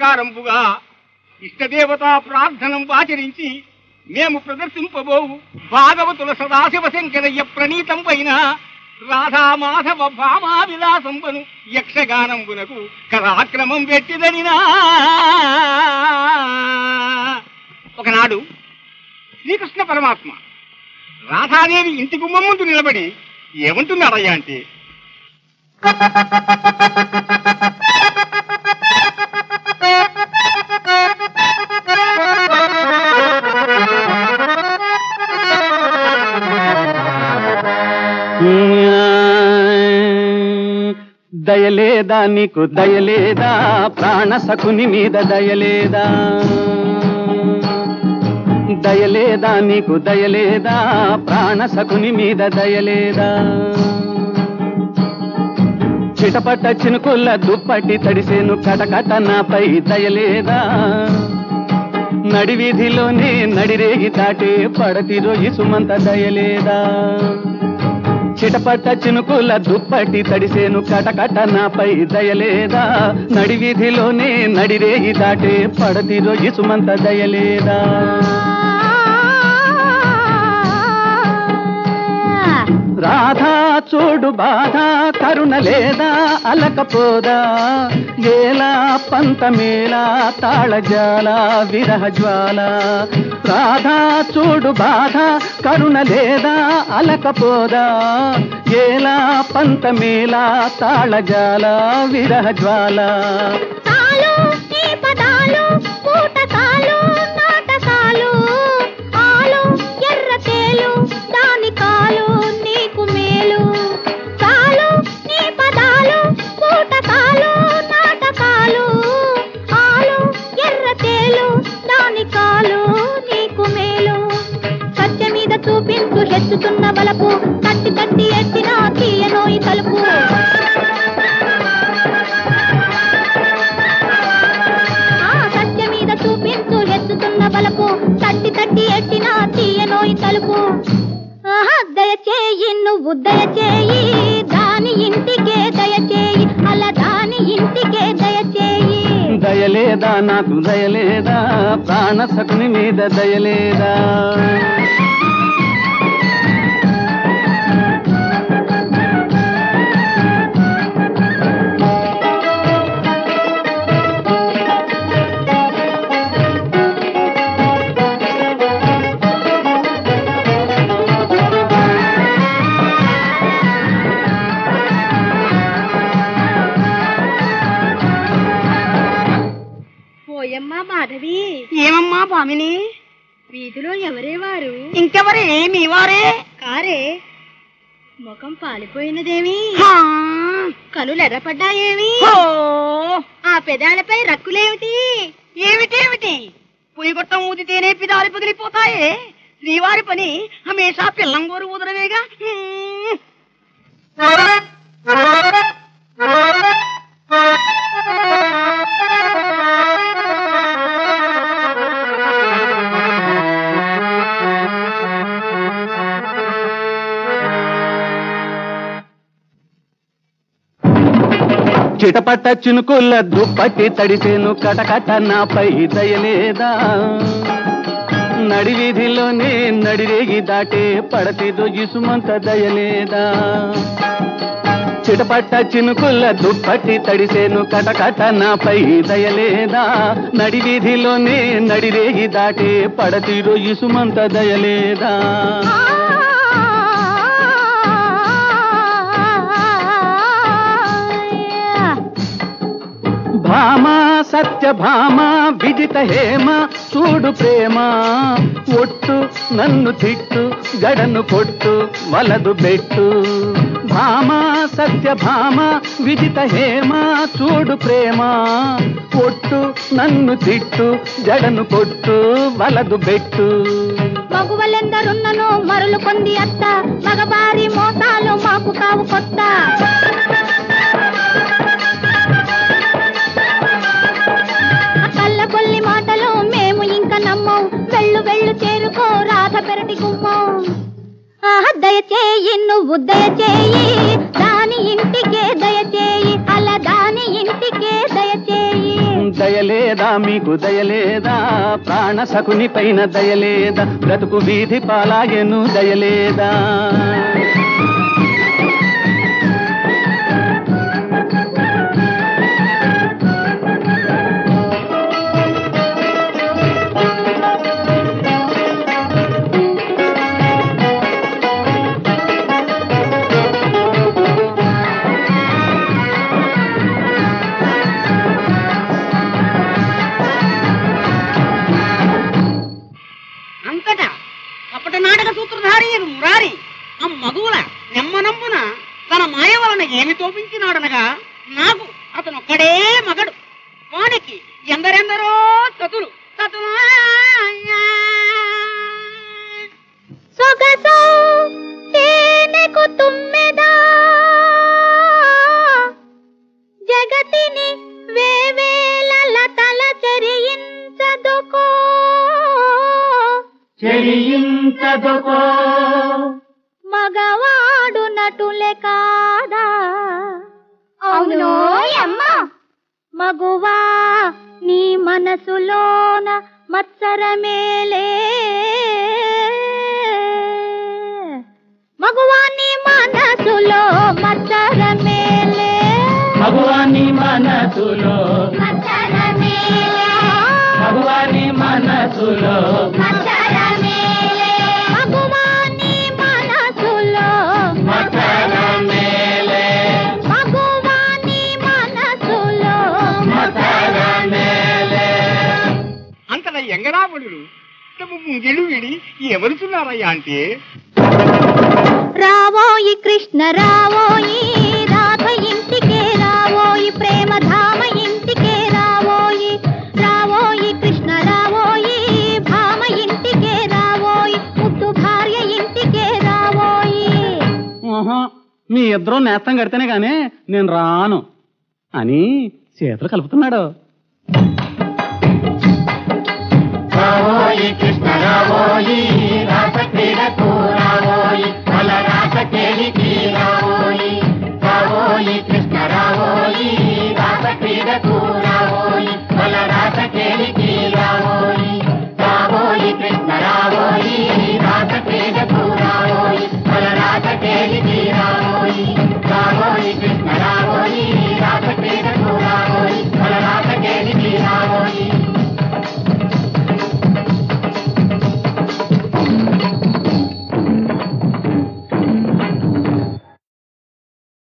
ప్రకారంపుగా ఇష్టదేవతా ప్రార్థనం ఆచరించి మేము ప్రదర్శింపబోవు భాగవతుల సదాశివ శంకరయ్య ప్రణీతం పైన రాధా మాధవ భామా విలాసంబను యక్షగానంబునకు కరాక్రమం పెట్టిదనినా ఒకనాడు శ్రీకృష్ణ పరమాత్మ రాధాదేవి ఇంటి గుమ్మం ముందు నిలబడి ఏమంటున్నాడయ్యా అంటే దయలేదా నీకు దయలేదా ప్రాణ సకుని మీద దయలేదా దయలేదా నీకు దయలేదా ప్రాణ సకుని మీద దయలేదా చిటపట చినుకుల్ల దుప్పటి తడిసేను కటకట నాపై దయలేదా నడివీధిలోనే నడిరేగి దాటే పడతిరో ఇసుమంత దయలేదా చిటపట చినుకుల దుప్పటి తడిసేను కటకట నాపై దయలేదా నడివీధిలోనే నడిరేగి దాటే పడతిరో ఇసుమంత దయలేదా రాధా చూడు బాధ కరుణ లేదా అలకపోదా ఏలా పంతమేలా తాళజాల విరహ జ్వాల రాధా చూడు బాధ కరుణ లేదా అలకపోదా ఏలా పంతమేలా తాళజాల విరహ జ్వాల తాలు ఈ పదాలు పూటకాలు నాటకాలు ఆలు ఎర్ర తేలు దాని కాలు నీకు మేలు తాలు ఈ పదాలు పూటకాలు నాటకాలు ఆలు ఎర్ర తేలు దాని కాలు నీకు మేలు కట్టె మీద చూపించు హెచ్చుతున్న బలపు తట్టి తట్టి ఎత్తిన తీయనోయి తలుపు ఆ సత్య మీద చూపించు ఎత్తుతున్న బలపు తట్టి తట్టి ఎట్టిన తీయనోయి తలుపు ఆహా దయచేయి నువ్వు దయచేయి దాని ఇంటికే దయచేయి అలా దాని ఇంటికే దయచేయి దయలేదా నాకు దయలేదా ప్రాణ సకుని మీద దయలేదా పోయమ్మా మాధవి ఏమమ్మా పామిని వీధిలో ఎవరే వారు ఇంకెవరే మీ వారే కారే ముఖం పాలిపోయినదేమి కనులు ఎర్రపడ్డాయేమి ఆ పెదాలపై రక్కులేమిటి ఏమిటేమిటి పొయ్యిగొట్టం ఊదితేనే పిదాలు పగిలిపోతాయే శ్రీవారి పని హమేషా పిల్లంగోరు ఊదరవేగా హ్మ్. చిటపట చినుకుల దుప్పటి తడిసేను కటకట నాపై దయలేదా నడివీధిలోనే నడిరేగి దాటే పడతిదో ఇసుమంత దయలేదా చిటపట్ట చినుకుల దుప్పటి తడిసేను కటకట నాపై దయలేదా నడివీధిలోనే నడిరేగి దాటే పడతిరో ఇసుమంత దయలేదా భామ సత్య భామ విజిత హేమ చూడు ప్రేమ ఒట్టు నన్ను తిట్టు గడను కొట్టు వలదు బెట్టు భామ సత్య భామ విజిత హేమ చూడు ప్రేమ ఒట్టు నన్ను తిట్టు జడను కొట్టు వలదు బెట్టు మగువలెందరున్నను మరులు కొంది అత్త మగబారి మోసాలు మాకు కావు కొత్త కళ్ళ కొల్లి మాటలు మేము ఇంక నమ్మం వెళ్ళు వెళ్ళు చేరుకో రాధ పెరటి గుమ్మం ఆహా దయచేయి నువ్వు దయచేయి దాని ఇంటికే దయచేయి అలా దాని ఇంటికే దయచేయి దయలేదా మీకు దయలేదా ప్రాణ సకుని పైన దయలేదా బ్రతుకు వీధి పాలాగెను దయలేదా అంతటా కపట నాటక సూత్రధారి అయిన మురారి ఆ మగువుల నెమ్మనంబున తన మాయ వలన ఏమి తోపించినాడనగా నాకు అతను ఒక్కడే మగడు వానికి ఎందరెందరో తతులు తతులు సొగసో తేనెకు తుమ్మెదా జగతిని వేవేల తల చెరియించదుకో చెలించదుకో మగవాడు నటులే కాదా అవును అమ్మా మగువా నీ మనసులోన మత్సరమేలే మగువా నీ మనసులో మత్సరమేలే భగవాని మనసులో మత్సరమేలే భగవాని మనసులో మత్సరమేలే మగువా నీ మనసులో మకరమేలే మగువా నీ మనసులో మకరమేలే అంతట ఎంగడాముడు తమ ముంగిళ్ళు విడి ఎవరుచున్నారయ్యా అంటే రావోయి కృష్ణ రావోయి రాధ ఇంటికే రావోయి ప్రేమ ధామ ఇంటికే రావోయి రావోయి కృష్ణ రావోయి భామ ఇంటికే రావోయి ముద్దు భార్య ఇంటికే రావోయి ఓహో మీ ఇద్దరు నేస్తం కడితేనే గానీ నేను రాను అని చేతులు కలుపుతున్నాడు